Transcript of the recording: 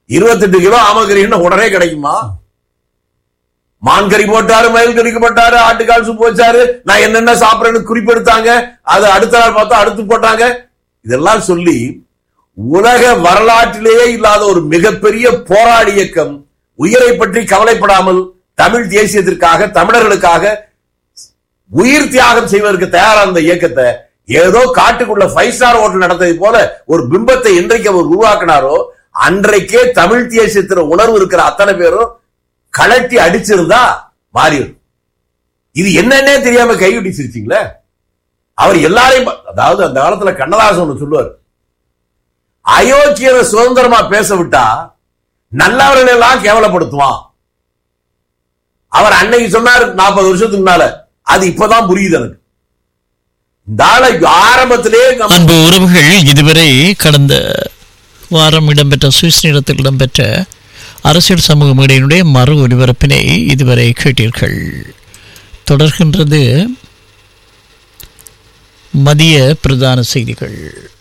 இருபத்தெட்டு கிலோ ஆமக்கறின்னா உடனே கிடைக்குமா மான் கறி போட்டாரு மயில் கறிக்கு போட்டாரு ஆட்டுக்கால் சூப் வச்சாரு நான் என்னென்ன சாப்பிடுறேன்னு குறிப்பெடுத்தாங்க அது அடுத்த நாள் பார்த்தா அடுத்து போட்டாங்க இதெல்லாம் சொல்லி உலக வரலாற்றிலேயே இல்லாத ஒரு மிகப்பெரிய போராடி இயக்கம் உயிரை பற்றி கவலைப்படாமல் தமிழ் தேசியத்திற்காக தமிழர்களுக்காக உயிர் தியாகம் செய்வதற்கு தயாரான இந்த இயக்கத்தை ஏதோ காட்டுக்குள்ள ஃபைவ் ஸ்டார் ஹோட்டல் நடந்தது போல ஒரு பிம்பத்தை என்றைக்கு அவர் உருவாக்கினாரோ அன்றைக்கே தமிழ் தேசியத்தின் உணர்வு இருக்கிற அத்தனை பேரும் கலட்டி அடிச்சிருந்தா மாறிடும் இது என்னன்னே தெரியாம கைவிட்டி சிரிச்சிங்களே அவர் எல்லாரையும் ப- அதாவது அந்த காலத்துல கண்ணதாசன் ஒண்ணு சொல்லுவார் அயோக்கியரை சுதந்திரமா பேச விட்டா நல்லவர்களை எல்லாம் கேவலப்படுத்துவான் அவர் அன்னைக்கு சொன்னார் நாற்பது வருஷத்துக்கு முன்னால அது இப்பதான் புரியுது எனக்கு இந்த ஆளை ஆரம்பத்திலே நம்ம அன்பு உறவுகள் இதுவரை கடந்த வாரம் இடம்பெற்ற சுவிஸ் நிலத்தில் இடம்பெற்ற அரசியல் சமூக மேடையினுடைய மறு ஒலிபரப்பினை இதுவரை கேட்டீர்கள் தொடர்கின்றது மதிய பிரதான செய்திகள்